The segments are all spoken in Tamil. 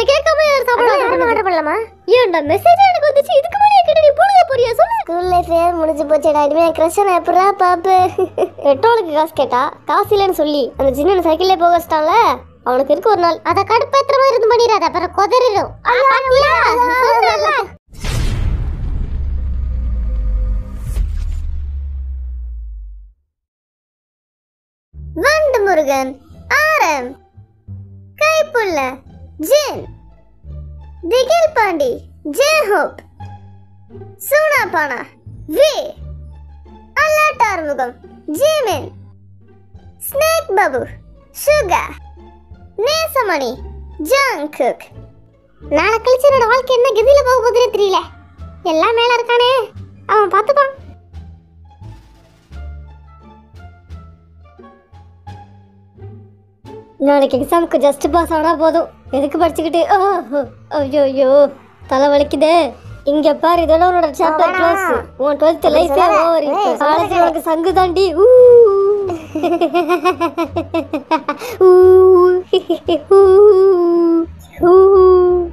கேட்காம யார் சாப்பிடலாம் ஆர்டர் பண்ணலாமா ஏன்டா மெசேஜ் எனக்கு வந்துச்சு இதுக்கு மேலே கேட்டு நீ போனதா போறியா சொல்லு ஸ்கூல் லைஃபே முடிஞ்சு போச்சுடா இனிமே கிரஷ் நான் எப்படா பாப்பு பெட்ரோலுக்கு காசு கேட்டா காசு இல்லைன்னு சொல்லி அந்த சின்ன சைக்கிள்ல போக வச்சிட்டான்ல அவனுக்கு இருக்கு ஒரு நாள் அத கடுப்பேத்துற மாதிரி இருந்து பண்ணிடாத அப்புறம் கொதறிடும் வண்டு முருகன் ஆரம் Kaipulla Jin Thigil Pandi J Hope Soona Paana V alert Arumugam Jimin snake Babu Suga Nesamani Jungkook நாளை கழிச்சு என்னோட வாழ்க்கை என்ன கதியில போக போகுதுன்னு தெரியல எல்லாம் மேல இருக்கானே அவன் பார்த்துப்பான் நாளைக்கு எக்ஸாமுக்கு ஜஸ்ட் பாஸ் ஆனா போதும் எதுக்கு படிச்சுக்கிட்டு ஐயோ ஐயோ தலை வலிக்குதே இங்க பாரு இதோட உன்னோட சாப்டர் வேணாம். க்ளோஸ் உன் 12th லைஃபே சொல்லாத. ஓவர் இப்போ ஏய், காலேஜ் சொல்லாத. உனக்கு சங்கு தாண்டி ஊ ஊ ஊ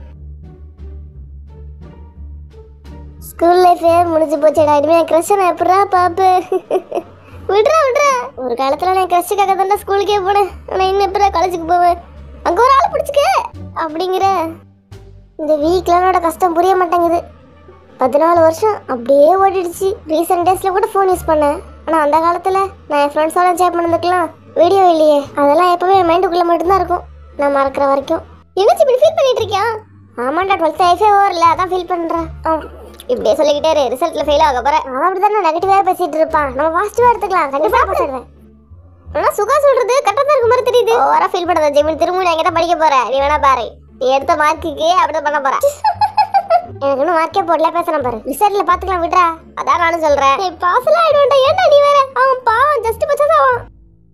ஸ்கூல் லைஃபே முடிஞ்சு போச்சுடா இனிமே கிரஷ் நான் எப்படா பாப்பு விட்றா விட்றா ஒரு காலத்துல நான் கிரஷுக்காக தானே ஸ்கூலுக்கே போனேன் ஆனா இன்னும் எப்படா காலேஜுக்கு போவேன் அங்க ஒரு ஆளை பிடிச்சிக்க அப்படிங்கிற இந்த வீக்லாம் என்னோட கஷ்டம் புரிய மாட்டேங்குது பதினாலு வருஷம் அப்படியே ஓடிடுச்சு ரீசெண்ட் டேஸ்ல கூட ஃபோன் யூஸ் பண்ணேன் ஆனா அந்த காலத்துல நான் என் ஃப்ரெண்ட்ஸோட என்ஜாய் பண்ணதுக்கெல்லாம் வீடியோ இல்லையே அதெல்லாம் எப்பவுமே என் மைண்டுக்குள்ள மட்டும்தான் இருக்கும் நான் மறக்கிற வரைக்கும் என்னாச்சு இப்படி ஃபீல் பண்ணிட்டு இருக்கியா ஆமாண்டா டுவெல்த் லைஃபே ஓவரில் அதான் ஃபீல் பண்ணுறேன் இப்படியே சொல்லிக்கிட்டே இரு ரிசல்ட்ல ஃபெயில் ஆக போற அவன் அப்படிதான் நெகட்டிவாக பேசிட்டு இருப்பான் நம்ம பாசிட்டிவாக எடுத்துக்கலாம் கண்டிப்பாக பேசிடுவேன் ஆனா சுகா சொல்றது கரெக்டா தான் இருக்க மாதிரி தெரியுது ஓவரா ஃபீல் பண்ணாத ஜெமின் திரும்ப நான் எங்கிட்ட படிக்க போறேன் நீ வேணா பாரு நீ எடுத்த மார்க்குக்கு அப்படிதான் பண்ண போற எனக்கு இன்னும் மார்க்கே போடல பேசுறேன் பாரு ரிசல்ட்ல பாத்துக்கலாம் விட்றா அதான் நானும் சொல்றேன் நீ பாஸ் ஆயிடுவான்டா ஏன்டா நீ வேற அவன் பாவம் ஜஸ்ட் பச்சா அவன்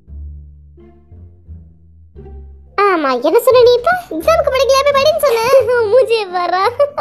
ஆமா என்ன சொன்ன நீ இப்ப எக்ஸாமுக்கு படிக்கல போய் படின்னு சொன்னேன் மூஞ்சிய பாரா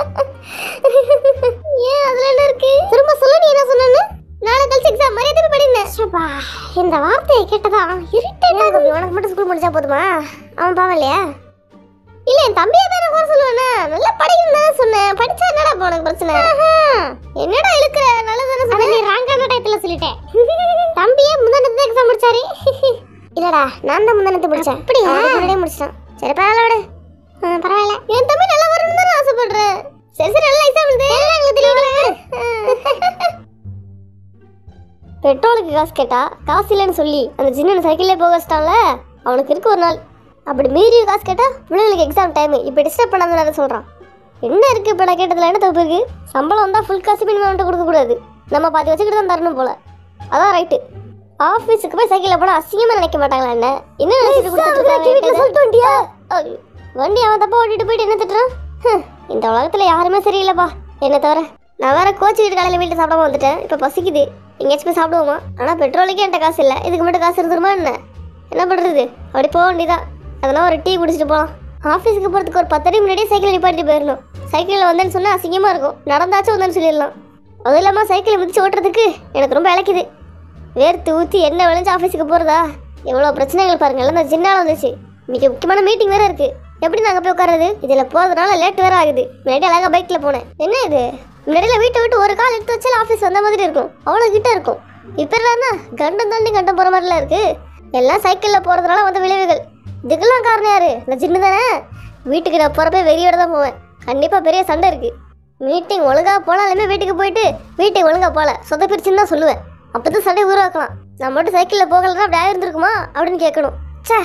ஏன் அதுல என்ன இருக்கு திரும்ப சொல்ல நீ என்ன சொன்னேன்னு நாளை கழிச்சு எக்ஸாம் மரியாதை போய் படினேன் ஷப்பா, இந்த வார்த்தையை கேட்டதா இரிட்டேட் ஆகுது உனக்கு மட்டும் ஸ்கூல் முடிச்சா போதுமா அவன் பாவம் இல்லையா இல்ல என் தம்பியை தான் நான் குறை சொல்லுவேனா நல்லா படிக்கணும் தான் சொன்னேன் படிச்சா என்னடா இப்ப உனக்கு பிரச்சனை என்னடா இழுக்கிற நல்லதானே அத சொன்னேன் நீ ராங்கான டயத்துல சொல்லிட்டேன் தம்பியே முந்தானத்து எக்ஸாம் முடிச்சாரு இல்லடா நான் தான் முந்தானத்து முடிச்சேன் அப்படியா? அவனுக்கு முன்னாடியே முடிச்சிட்டான் சரி பரவாயில்ல விடு ஆ, பரவாயில்ல என் தம்பி நல்லா வரணும்னு தான் நான் ஆசைப்படுறேன் சரி சரி நல்லா எக்ஸாம் எழுது எங்களுக்கு தெரியும் பெட்ரோலுக்கு காசு கேட்டா காசு இல்லைன்னு சொல்லி அந்த சின்ன சைக்கிள்ல போக வச்சிட்டான்ல அவனுக்கு இருக்கு ஒரு நாள் அப்படி மீறி காசு கேட்டா பிள்ளைங்களுக்கு எக்ஸாம் டைம் இப்போ டிஸ்டர்ப் பண்ணாத சொல்றான் என்ன இருக்கு இப்போ நான் கேட்டதுல என்ன தப்பு இருக்கு சம்பளம் வந்தா ஃபுல் காசு மினிமம் அவன்கிட்ட கொடுக்க கூடாது நம்ம பாதி வச்சுக்கிட்டு தான் தரணும் போல அதான் ரைட்டு ஆஃபீஸுக்கு போய் சைக்கிளில் போனால் அசிங்கமாக நினைக்க மாட்டாங்களா என்ன என்ன நினைச்சிட்டு கொடுத்துட்டு சொல்லிட்டு வண்டியா வண்டி அவன் தப்பா ஓட்டிட்டு போயிட்டு என்ன திட்டுறான் ஹம், இந்த உலகத்தில் யாருமே சரியில்லைப்பா என்ன தவிர நான் வேற கோச்சிக்கிட்டு காலையில் வீட்டில் சாப்பிடாம வந்துட்டேன் இப்போ பசிக்குது எங்கேயாச்சும் போய் சாப்பிடுவோமா ஆனால் பெட்ரோலுக்கே என்கிட்ட காசு இல்லை இதுக்கு மட்டும் காசு இருந்துருமா என்ன என்ன பண்ணுறது அப்படி போக வேண்டியதான் அதெல்லாம் ஒரு டீ குடிச்சிட்டு போகலாம் ஆஃபீஸுக்கு போகிறதுக்கு ஒரு பத்தடி முன்னாடியே சைக்கிள் நிப்பாட்டிட்டு போயிடணும் சைக்கிளில் வந்தேன்னு சொன்னால் அசிங்கமாக இருக்கும் நடந்தாச்சும் வந்தேன்னு சொல்லிடலாம் அதுவும் இல்லாமல் சைக்கிளை மிதிச்சு ஓட்டுறதுக்கு எனக்கு ரொம்ப இழக்குது வேர்த்து ஊற்றி என்ன விளைஞ்சு ஆஃபீஸுக்கு போகிறதா எவ்வளோ பிரச்சனைகள் பாருங்க எல்லாம் இந்த சின்ன வந்துச்சு இன்னைக்கு முக்கியமான மீட்டிங் வேற இருக்கு எப்படி நாங்கள் போய் உட்காருது இதில் போகிறதுனால லேட் வேற ஆகுது முன்னாடி அழகாக பைக்கில் போனேன் என்ன இது முன்னாடியில் வீட்டை விட்டு ஒரு கால் எடுத்து வச்சாலும் ஆஃபீஸ் வந்த மாதிரி இருக்கும் அவ்வளோ கிட்ட இருக்கும் இப்போ இல்லைன்னா கண்டம் தாண்டி கண்டம் போகிற மாதிரிலாம் இருக்கு எல்லாம் சைக்கிளில் போகிறதுனால வந்த விளைவுகள் இதுக்கெல்லாம் காரணம் யாரு இந்த சின்ன தானே வீட்டுக்கு நான் போகிறப்ப வெறியோட தான் போவேன் கண்டிப்பாக பெரிய சண்டை இருக்கு மீட்டிங் ஒழுங்காக போனாலுமே வீட்டுக்கு போயிட்டு வீட்டுக்கு ஒழுங்காக போகல சொத பிரிச்சுன்னு தான் சொல்லுவேன் அப்போ தான் சண்டை உருவாக்கலாம் நான் மட்டும் சைக்கிளில் போகலன்னா அப்படி ஆயிருந்திருக்குமா அப்படின்னு கேட்கணும் ச்சே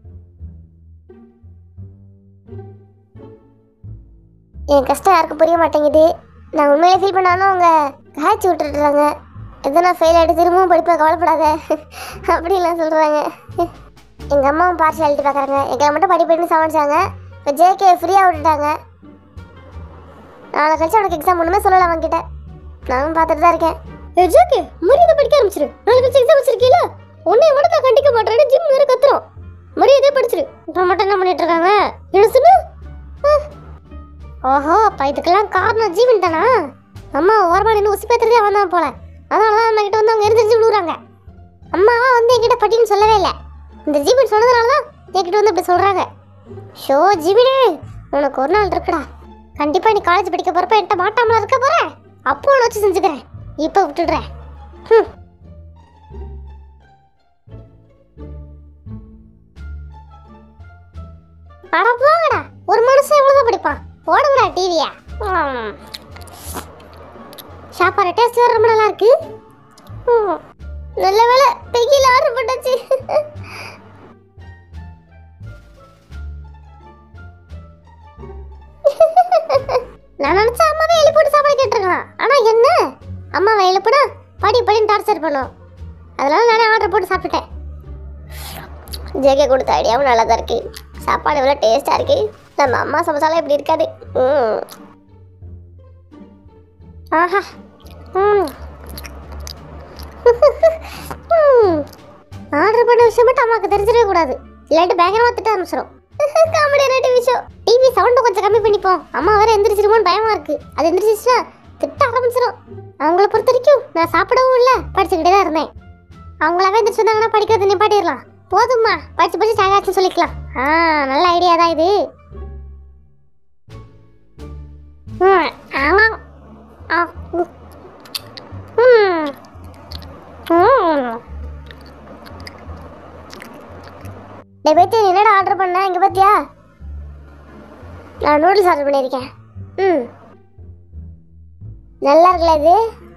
என் கஷ்டம் யாருக்கும் புரிய மாட்டேங்குது நான் உண்மையிலே ஃபீல் பண்ணாலும் அவங்க காய்ச்சி விட்டுடுறாங்க எதனா ஃபெயில் ஆகிட்டு திரும்பவும் படிப்பை கவலைப்படாத அப்படின்லாம் சொல்கிறாங்க எங்கள் அம்மாவும் பார்ஷியாலிட்டி பார்க்குறாங்க எங்களை மட்டும் படிப்புன்னு சமாளிச்சாங்க இப்போ ஜேகே ஃப்ரீயாக விட்டுட்டாங்க நாளை கழிச்சு அவனுக்கு எக்ஸாம் ஒன்றுமே சொல்லலை அவன்கிட்ட நானும் பார்த்துட்டு தான் இருக்கேன் ஏ ஜோக்கே மரியாதை படிக்க ஆரம்பிச்சிரு நாளைக்கு வச்சு எக்ஸாம் வச்சிருக்கீல உன்னை மட்டும் நான் கண்டிக்க மாட்டேன்னு ஜிம் வேற கத்துறோம் மரியாதையே படிச்சிரு இப்போ மட்டும் என்ன பண்ணிட்டு இருக்காங்க என்ன சொன்ன ஓஹோ அப்போ இதுக்கெல்லாம் காரணம் ஜீவன் தானா அம்மா ஓரமாக நின்று உசி பேத்துறதே அவன் தான் போல அதனால தான் நம்ம கிட்ட வந்து அவங்க எரிஞ்சு விழுகுறாங்க அம்மாவா வந்து என்கிட்ட படின்னு சொல்லவே இல்லை இந்த ஜீவன் சொன்னதுனால தான் என்கிட்ட வந்து இப்படி சொல்கிறாங்க ஷோ ஜீவனே உனக்கு ஒரு நாள் இருக்குடா கண்டிப்பா நீ காலேஜ் படிக்க போறப்ப என்கிட்ட மாட்டாமல இருக்க போற அப்போ உன்னை வச்சு செஞ்சுக்கிறேன் இப்போ விட்டுடுறேன் ஹம். அட போங்கடா ஒரு மனுஷன் எவ்வளவுதான் படிப்பான் போடுங்கடா டிவியா சாப்பாடு டேஸ்ட் வேற ரொம்ப நல்லா இருக்கு ம். நல்ல வேலை பெகில ஆர்டர் பண்ணாச்சு நான் நினைச்சா அம்மாவே எழுப்பி போட்டு சாப்பாடு கேட்டிருக்கலாம் ஆனா என்ன அம்மாவை எழுப்புனா படி படின்னு டார்ச்சர் பண்ணும் அதனால நானே ஆர்டர் போட்டு சாப்பிட்டுட்டேன் ஜேகே கொடுத்த ஐடியாவும் நல்லா தான் இருக்கு சாப்பாடு எவ்வளோ டேஸ்டாக இருக்கு நம்ம அம்மா சமைச்சாலும் இப்படி இருக்காது ம் ஆஹா ம் ஆர்டர் பண்ண விஷயம் மட்டும் அம்மாவுக்கு தெரிஞ்சிடவே கூடாது இல்லாட்டி பயங்கரமா திட்ட ஆரம்பிச்சிடும் காமெடியான விஷயம் டிவி சவுண்டை கொஞ்சம் கம்மி பண்ணிப்போம் அம்மா வேற எந்திரிச்சிருமோன்னு பயமா இருக்கு அது எந்திரிச்சிச்சுன்னா திட்ட ஆரம்பிச்சிடும் அவங்கள பொறுத்த வரைக்கும் நான் சாப்பிடவும் இல்லை படிச்சுக்கிட்டே தான் இருந்தேன் அவங்களாவே எந்திரிச்சிருந்தாங்கன்னா படிக்கிறது நிப்பாட்டிடலாம் போதும்மா படிச்சு படிச்சு சாகாச்சும் சொல்லிக்கலாம் ஆ நல்ல ஐடியா தான் இது ம், ஆமாம். ஆ, ம். ம். ம். டேய் பேத்தி நீ என்னடா ஆர்டர் பண்ண இங்க பாத்தியா நான் நூடுல்ஸ் ஆர்டர் பண்ணியிருக்கேன் ம் நல்லா இருக்குல்ல இது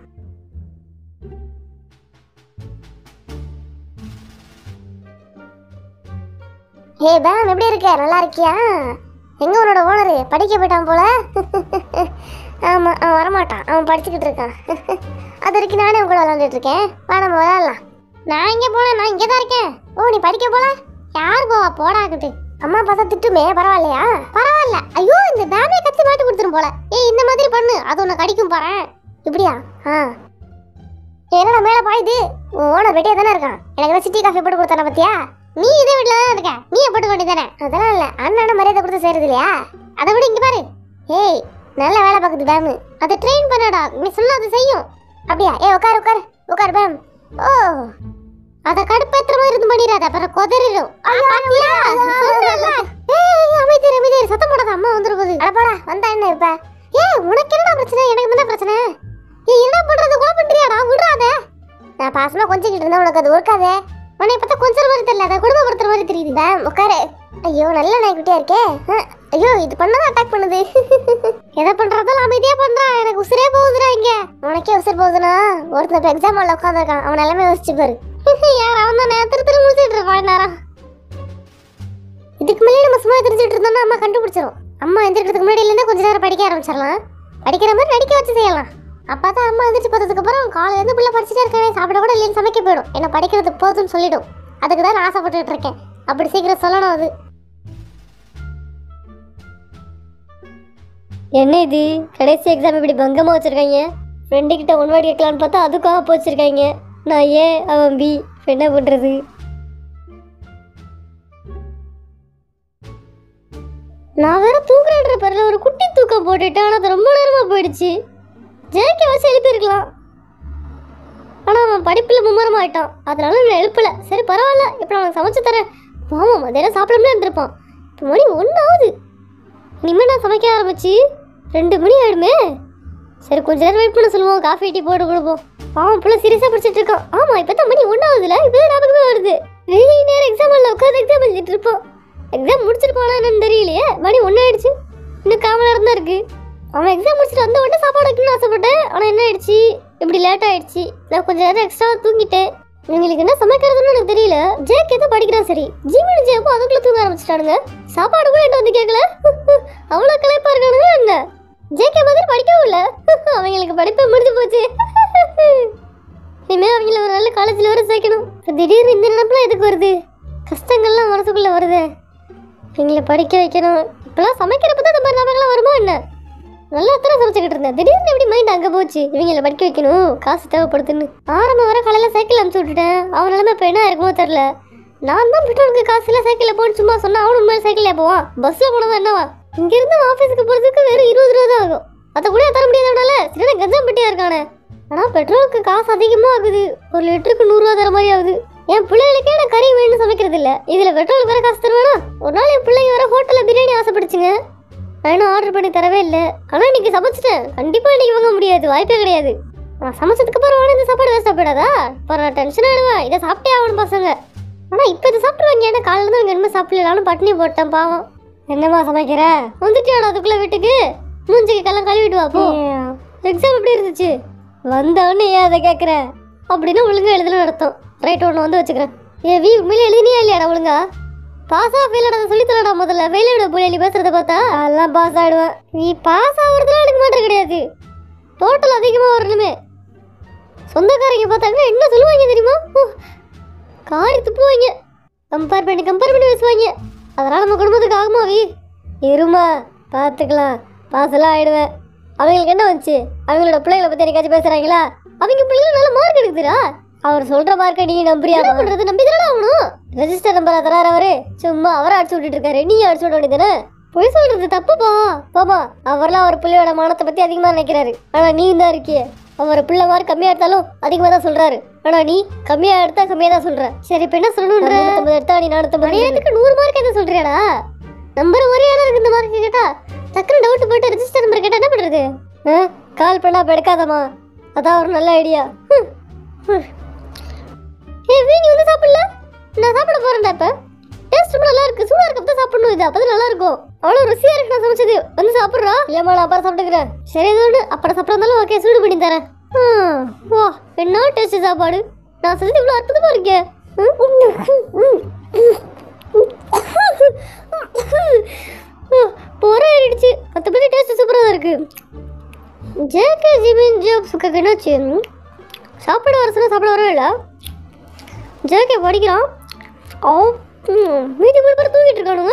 ஹே பேம் எப்படி இருக்க நல்லா இருக்கியா எங்க உன்னோட ஓனர் படிக்க போயிட்டான் போல ஆமா அவன் வரமாட்டான் அவன் படிச்சுக்கிட்டு இருக்கான் அது வரைக்கும் நானே உன் கூட விளாண்டுட்டு இருக்கேன் வா நம்ம விளாடலாம் நான் இங்கே போனேன் நான் இங்கே தான் இருக்கேன் ஓ நீ படிக்க போல யார் போவா போடாக்கிட்டு அம்மா பார்த்தா திட்டுமே பரவாயில்லையா பரவாயில்ல ஐயோ இந்த பேமே கத்தி மாட்டி கொடுத்துரும் போல ஏய் இந்த மாதிரி பண்ணு அது உன்னை கடிக்கும் பாரு இப்படியா ஆ என்னடா மேல பாயுது உன் ஓனர் வெட்டியா தானே இருக்கான் எனக்கு தான் சிட்டி காஃபி போட்டு கொடுத்தானே பத்தியா நீ இதே வீட்டில் தானே இருக்க நீயே போட்டு வேண்டியதானே அதெல்லாம் இல்லை அண்ணன் மரியாதை கொடுத்து செய்யறது இல்லையா அதை விட இங்க பாரு ஏய் நல்ல வேலை பார்க்குது பேம் அதை ட்ரெயின் பண்ணடா நீ சொன்னா அது செய்யும் அப்படியா ஏய் உட்காரு உட்காரு உட்காரு பேம் ஓ அத கடுப்பேத்துற மாதிரி இருந்து பண்ணிடாத அப்புறம் கொதறிடும் ஆ, பாத்தியா? சொன்னேன்ல. ஏய், அமைதி இரு, அமைதி இரு. சத்தம் போடாத அம்மா வந்துரு போகுது அட போடா வந்தா என்ன இப்ப ஏய் உனக்கு என்னடா பிரச்சனை எனக்கு என்ன பிரச்சனை ஏய் என்ன பண்றது கோவம் பண்றியாடா விடுறாத நான் பாசமா கொஞ்சிக்கிட்டு இருந்தா உனக்கு அது ஒர்க்காதே உன்னை பார்த்தா கொஞ்சம் மாதிரி தெரியல அதை குடும்பப்படுத்துற மாதிரி தெரியுது பேம் உட்காரு ஐயோ நல்ல நாய்க்குட்டியா இருக்கே ஆ, ஐயோ இது பண்ணதான் அட்டாக் பண்ணுது எதை பண்றதால அமைதியா பண்றா எனக்கு உசுரே போகுதுடா இங்க உனக்கே உசுர் போகுதுன்னா ஒருத்தன் இப்ப எக்ஸாம் ஹால்ல உட்காந்துருக்கான் அவன் எல்லாமே யோசிச்சு பாரு யார் அவன் தான் நேரத்துல திரு முடிச்சிட்டு இருப்பான் நேரம் இதுக்கு மேலே நம்ம சும்மா தெரிஞ்சுட்டு இருந்தோம்னா அம்மா கண்டுபிடிச்சிரும் அம்மா எந்திரிக்கிறதுக்கு முன்னாடி இல்லைன்னா கொஞ்ச நேரம் படிக்க ஆரம்பிச்சிடலாம் படிக்கிற மாதிரி நடிக்க வச்சு செய்யலாம் அப்போ தான் அம்மா எந்திரிச்சு பார்த்ததுக்கு அப்புறம் காலையிலேருந்து பிள்ளை படிச்சுட்டே இருக்கவே சாப்பிட கூட இல்லைன்னு சமைக்க போயிடும் என்ன படிக்கிறது போதும்னு சொல்லிடும் அதுக்கு தான் நான் ஆசைப்பட்டுட்டு இருக்கேன் அப்படி சீக்கிரம் சொல்லணும் அது என்ன இது கடைசி எக்ஸாம் இப்படி பங்கமாக வச்சுருக்காங்க ஃப்ரெண்டு கிட்ட ஒன் வேர்டு கேட்கலான்னு பார்த்தா அதுக்காக போச்சிருக்காங்க நான் ஏன் அவன் பி என்ன பண்ணுறது நான் வேற தூங்குறேன்ற பேரில் ஒரு குட்டி தூக்கம் போட்டுட்டேன் ஆனால் அது ரொம்ப நேரமாக போயிடுச்சு ஜேகே வச்சு எழுப்பியிருக்கலாம் ஆனால் அவன் படிப்பில் மும்மரமாக ஆயிட்டான் அதனால நான் எழுப்பல சரி பரவாயில்ல இப்போ நான் உனக்கு சமைச்சு தரேன் மாமா மதியானம் சாப்பிடாமலே இருந்திருப்பான் இப்போ மணி ஒன்று ஆகுது இனிமேல் நான் சமைக்க ஆரம்பிச்சு ரெண்டு மணி ஆயிடுமே சரி கொஞ்ச நேரம் வெயிட் பண்ண சொல்லுவோம் காஃபி டீ போட்டு கொடுப்போம் அவன் பிள்ளை சீரியஸாக படிச்சிட்டு இருக்கான் ஆமாம் இப்போ தான் மணி ஒன்றாவதுல இப்போ ஞாபகமே வருது வெளியே நேரம் எக்ஸாம் இல்லை உட்காந்து எக்ஸாம் எழுதிட்டு இருப்போம் எக்ஸாம் முடிச்சிருப்பானா என்னன்னு தெரியலையே மணி ஒன்று ஆயிடுச்சு இன்னும் காம நேரம் தான் இருக்கு அவன் எக்ஸாம் முடிச்சுட்டு வந்த உடனே சாப்பாடு வைக்கணும்னு ஆசைப்பட்டேன் ஆனால் என்ன ஆயிடுச்சு இப்படி லேட் ஆயிடுச்சு நான் கொஞ்சம் நேரம் எக்ஸ்ட்ரா தூங்கிட்டேன் இவங்களுக்கு என்ன சமைக்கிறதுன்னு எனக்கு தெரியல ஜேக் எதுவும் படிக்கிறான் சரி ஜிமினி ஜேக்கும் அதுக்குள்ள தூங்க ஆரம்பிச்சிட்டானுங்க சாப்பாடு கூட என்கிட்ட வந்து கேட்கல அவ்வளோ களைப்பா இருக்கானுங்க என்ன ஜேகே மாதிரி படிக்கவும் இல்லை அவங்களுக்கு படிப்பே முடிஞ்சு போச்சு இனிமே அவங்கள ஒரு நல்ல காலேஜில் வர சேர்க்கணும் இப்ப திடீர்னு இந்த நினைப்புலாம் எதுக்கு வருது கஷ்டங்கள்லாம் மனசுக்குள்ள வருதே இவங்கள படிக்க வைக்கணும் இப்பெல்லாம் சமைக்கிறப்ப தான் இந்த மாதிரி ஞாபகம்லாம் வருமா என்ன நல்லா தானே சமைச்சுக்கிட்டு இருந்தேன் திடீர்னு எப்படி மைண்ட் அங்கே போச்சு இவங்கள படிக்க வைக்கணும் காசு தேவைப்படுதுன்னு ஆரம்பம் வர காலையில் சைக்கிள் அனுப்பிச்சு விட்டுட்டேன் அவன் நிலைமை இப்போ என்ன இருக்குமோ தெரில நான் தான் பெட்ரோலுக்கு காசு இல்லை சைக்கிளில் போன்னு சும்மா சொன்னா அவன் உண்மையில சைக்கிளில் போவான் பஸ்ஸில் போனதா என்னவா இங்கேருந்து ஆஃபீஸுக்கு போகிறதுக்கு வெறும் இருபது ரூபா தான் ஆகும் அதை கூட தர முடியாதவனால சின்ன கஞ்சம் பெட்டியாக இருக்கானே ஆனால் பெட்ரோலுக்கு காசு அதிகமாக ஆகுது ஒரு லிட்டருக்கு நூறுரூவா தர மாதிரி ஆகுது என் பிள்ளைகளுக்கே நான் கறி வேணும்னு சமைக்கிறது இல்லை இதில் பெட்ரோலுக்கு வேற காசு தருவேனா ஒரு நாள் என் பிள்ளைங்க வேற ஹோட்டலில் பிரியாணி ஆசைப்படுச்சுங்க நான் இன்னும் ஆர்டர் பண்ணி தரவே இல்லை ஆனால் இன்னைக்கு சமைச்சிட்டேன் கண்டிப்பாக இன்னைக்கு வாங்க முடியாது வாய்ப்பே கிடையாது நான் சமைச்சதுக்கு அப்புறம் உடனே இந்த சாப்பாடு வேஸ்ட்டாக போயிடாதா அப்புறம் நான் டென்ஷன் ஆயிடுவேன் இதை சாப்பிட்டே ஆகணும் பசங்க ஆனால் இப்போ இதை சாப்பிடுவாங்க ஏன்னா காலையில் தான் இங்கே என்ன சாப்பிடலான்னு பட்டினி போட்டேன் பாவம் என்னம்மா சமைக்கிற வந்துட்டியாடா அதுக்குள்ள வீட்டுக்கு மூஞ்சிக்கு கெல்லாம் கழுவிட்டு வா போ எக்ஸாம் எப்படி இருந்துச்சு வந்தவொடனே ஏன் அதை கேட்குற அப்படின்னா ஒழுங்கா எழுதல நடத்தும் ரைட் ஒன்று வந்து வச்சுக்கிறேன் ஏ வி உண்மையிலே எழுதினியா இல்லையாடா ஒழுங்கா பாஸ் ஆ ஃபெயில் ஆனதை சொல்லி தரடா முதல்ல ஃபெயில் ஆகிட போய் நீ பேசுறத பார்த்தா எல்லாம் பாஸ் ஆகிடுவேன் நீ பாஸ் ஆகுறதுலாம் எனக்கு மாற்றம் கிடையாது டோட்டல் அதிகமாக வரணுமே சொந்தக்காரங்க பார்த்தாங்க என்ன சொல்லுவாங்க தெரியுமா ஓ, காரி துப்புவாங்க கம்பேர் பண்ணி கம்பேர் பண்ணி பேசுவாங்க அதனால் நம்ம குடும்பத்துக்கு ஆகுமா வி இருமா பார்த்துக்கலாம் பாசெல்லாம் ஆயிடுவேன் அவங்களுக்கு என்ன வந்துச்சு அவங்களோட பிள்ளைகளை பற்றி எனக்காச்சும் பேசுகிறாங்களா அவங்க பிள்ளைங்க நல்ல மார்க் எடுக்குதுடா அவர் சொல்கிற மார்க்கை நீ நம்புறியா என்ன பண்ணுறது நம்பி தானே ஆகணும் ரெஜிஸ்டர் நம்பரா தராரு அவரு சும்மா அவரை அடிச்சு விட்டுட்டு இருக்காரு நீ அடிச்சு விட வேண்டியதானே பொய் சொல்றது தப்புப்பா பாப்பா அவர்லாம் அவர் பிள்ளையோட மானத்தை பற்றி அதிகமாக நினைக்கிறாரு ஆனால் நீ தான் இருக்கியே அவர் பிள்ளை மார்க் கம்மியாக எடுத்தாலும் அதிகமாக தான் சொல்கிறாரு ஆனால் நீ கம்மியாக எடுத்தா கம்மியாக தான் சொல்கிற சரி இப்போ என்ன சொல்லணுன்ற நானூற்றம்பது எடுத்தா நீ நானூற்றம்பது எனக்கு நூறு மார்க் எதை சொல்கிறியாடா நம்பர் ஒரே ஆளா இருக்கு இந்த மார்க் கேட்டா டக்குனு டவுட் போட்டு ரெஜிஸ்டர் நம்பர் கேட்டா என்ன பண்றது ஆ? கால் பண்ணா அப்ப எடுக்காதம்மா அதான் ஒரு நல்ல ஐடியா ஏ வீ நீ வந்து சாப்பிடல நான் சாப்பிட போறேன்டா இப்ப டேஸ்ட் ரொம்ப நல்லா இருக்கு சூடா இருக்கு அப்பதான் சாப்பிடணும் இது அப்பதான் நல்லா இருக்கும் அவ்வளவு ருசியா இருக்கு நான் சமைச்சது வந்து சாப்பிடுறா இல்லம்மா நான் அப்புறம் சாப்பிட்டுக்கிறேன் சரி இது ஒன்று அப்புறம் சாப்பிட்றதாலும் ஓகே சூடு பண்ணி தரேன் ஹம், வா என்ன டேஸ்ட் சாப்பாடு நான் செஞ்சது இவ்வளோ அற்புதமா இருக்கே போற ஏறிடுச்சு மற்றபடி டேஸ்ட் சூப்பராக தான் இருக்கு ஜேகே ஜிமின் ஜோப்ஸுக்கு என்னாச்சு சாப்பிட வர சொன்னா சாப்பிட வரவே இல்லை ஜேகே படிக்கிறான் அவன் ம், மீதி மூணு பேர் தூங்கிட்டு இருக்கானுங்க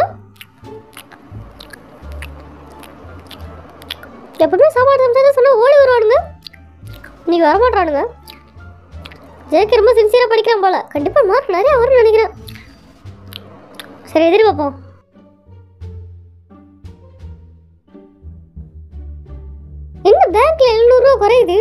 எப்பவுமே சாப்பாடு சமைச்சா சொன்னா ஓடி வருவானுங்க இன்னைக்கு வரமாட்டானுங்க ஜேகே ரொம்ப சின்சியராக படிக்கிறான் போல கண்டிப்பாக மார்க் நிறைய வரும்னு நினைக்கிறேன் சரி எதிர்பார்ப்போம் என்ன பேங்க்ல எழுநூறுவா குறையுது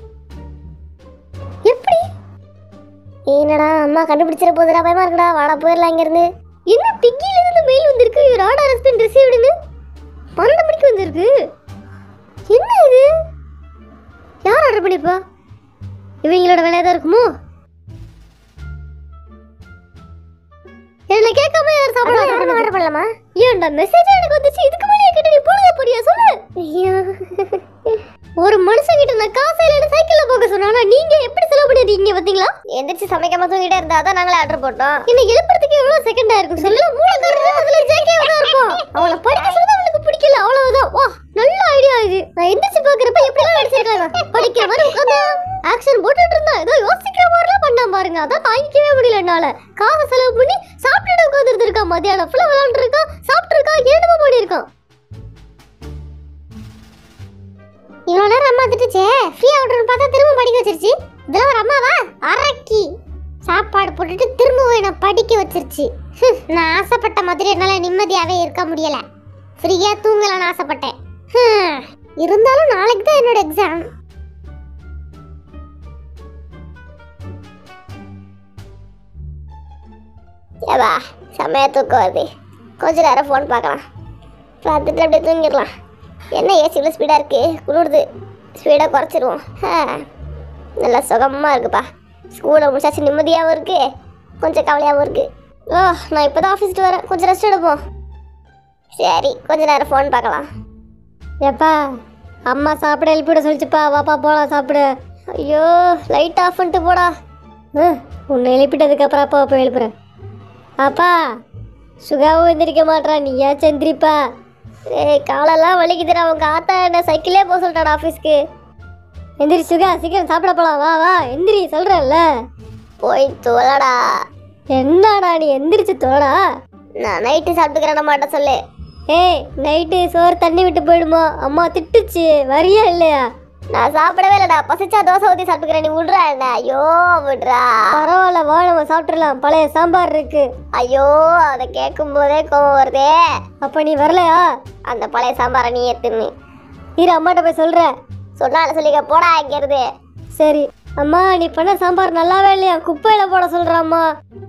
எப்படி என்னடா அம்மா கண்டுபிடிச்சிட போதுடா பயமா இருக்குடா வாடா போயிடலாம் இங்கிருந்து என்ன பிக்கில இருந்து மெயில் வந்திருக்கு யுவர் ஆர்டர் ஹஸ் பீன் ரிசீவ்டுன்னு பன்னெண்டு மணிக்கு வந்திருக்கு என்ன இது யார் ஆர்டர் பண்ணிப்பா இவங்களோட வேலையா தான் இருக்குமோ என்ன கேட்காம யார் சாப்பிட ஆர்டர் பண்ணது ஆர்டர் பண்ணலாமா ஏன்டா மெசேஜ் எனக்கு வந்துச்சு இதுக்கு மேலே கிட்ட நீ போனதா போறியா சொல்லு ஐயோ ஒரு மனுஷன் கிட்ட நான் காசு இல்லைன்னு சைக்கிள்ல போக சொன்னா நீங்க எப்படி செலவு பண்ணிருக்கீங்க பாத்தீங்களா எந்திரிச்சு சமைக்காம தூங்கிட்டே இருந்தா தான் நாங்களே ஆர்டர் போட்டோம் என்ன எழுப்புறதுக்கு எவ்வளவு செகண்ட் ஆயிருக்கும் சொல்லல மூலக்காரங்க அதுல ஜேகே தான் இருக்கும் அவளை படிக்க சொல்றது அவளுக்கு பிடிக்கல அவ்வளவுதான் வா நல்ல ஐடியா இது நான் எந்திரிச்சு பாக்குறப்ப எப்படி எல்லாம் நடிச்சிருக்காங்க படிக்கிற மாதிரி உட்காந்து ஆக்ஷன் போட்டுட்டு இருந்தா ஏதோ யோசிக்கிற மாதிரிலாம் பண்ணாம பாருங்க அதான் தாங்கிக்கவே முடியல என்னால காசை செலவு பண்ணி சாப்பிட்டுட்டு உட்காந்துட்டு இருக்கான் மத்தியானம் ஃபுல்லா விளையாண்டு இருக்கான் சாப்பிட்டு இருக்கான் என்னமோ பண்ணியிருக்கான் இவ்வளோ நேரம் அம்மா திட்டுச்சே ஃப்ரீ ஆர்டர்னு பார்த்தா திரும்ப படிக்க வச்சிருச்சு இதெல்லாம் ஒரு அம்மாவா அரக்கி சாப்பாடு போட்டுட்டு திரும்ப என்னை படிக்க வச்சிருச்சு ஹம், நான் ஆசைப்பட்ட மாதிரி என்னால் நிம்மதியாகவே இருக்க முடியல ஃப்ரீயாக தூங்கலாம்னு ஆசைப்பட்டேன் ஹம், இருந்தாலும் நாளைக்கு தான் என்னோட எக்ஸாம் ஏவா செம்மையா தூக்கம் வருது கொஞ்ச நேரம் ஃபோன் பார்க்கலாம் பார்த்துட்டு அப்படியே தூங்கிடலாம் என்ன ஏசி இவ்வளோ ஸ்பீடாக இருக்குது குளிருது ஸ்பீடாக குறைச்சிருவோம் ஆ, நல்லா சுகமாக இருக்குப்பா ஸ்கூலை முடிச்சாச்சு நிம்மதியாகவும் இருக்கு கொஞ்சம் கவலையாகவும் இருக்கு ஓ நான் இப்போ தான் ஆஃபீஸ்ட்டு வரேன் கொஞ்சம் ரெஸ்ட் எடுப்போம் சரி கொஞ்ச நேரம் ஃபோன் பார்க்கலாம் ஏப்பா அம்மா சாப்பிட எழுப்பிட சொல்லிச்சுப்பா வாப்பா போலாம் சாப்பிட ஐயோ லைட் ஆஃப் பண்ணிட்டு போடா ம், உன்னை எழுப்பிட்டதுக்கு அப்புறம் அப்பா போய் எழுப்புறேன் அப்பா சுகாவும் எந்திரிக்க மாட்றான் நீயா செந்திரிப்பா ஏய் காலெல்லாம் வலிக்குதுடா அவங்க ஆத்தா என்ன சைக்கிளே போக சொல்லிட்டாடா ஆஃபீஸ்க்கு எந்திரி சுகா சீக்கிரம் சாப்பிட போலாம் வா வா எந்திரி சொல்கிறேன்ல போய் தோலடா என்னடா நீ எந்திரிச்சு தோடா நான் நைட்டு சாப்பிட்டுக்கிறேன் மாட்ட சொல்லு ஏய் நைட்டு சோறு தண்ணி விட்டு போயிடுமா அம்மா திட்டுச்சு வரியா இல்லையா நான் சாப்பிடவே இல்லைடா பசிச்சா தோசை ஊற்றி சாப்பிட்டுக்கிறேன் நீ விட்றா என்ன ஐயோ விட்றா பரவாயில்ல வா நம்ம சாப்பிட்றலாம் பழைய சாம்பார் இருக்கு ஐயோ அதை கேட்கும் போதே கோவம் வருதே அப்போ நீ வரலையா அந்த பழைய சாம்பாரை நீ எடுத்துன்னு இரு அம்மாட்ட போய் சொல்கிறேன் சொன்னால சொல்லிக்க போடா இங்கிறது சரி அம்மா நீ பண்ண சாம்பார் நல்லாவே இல்லையா குப்பையில் போட சொல்கிறாம்மா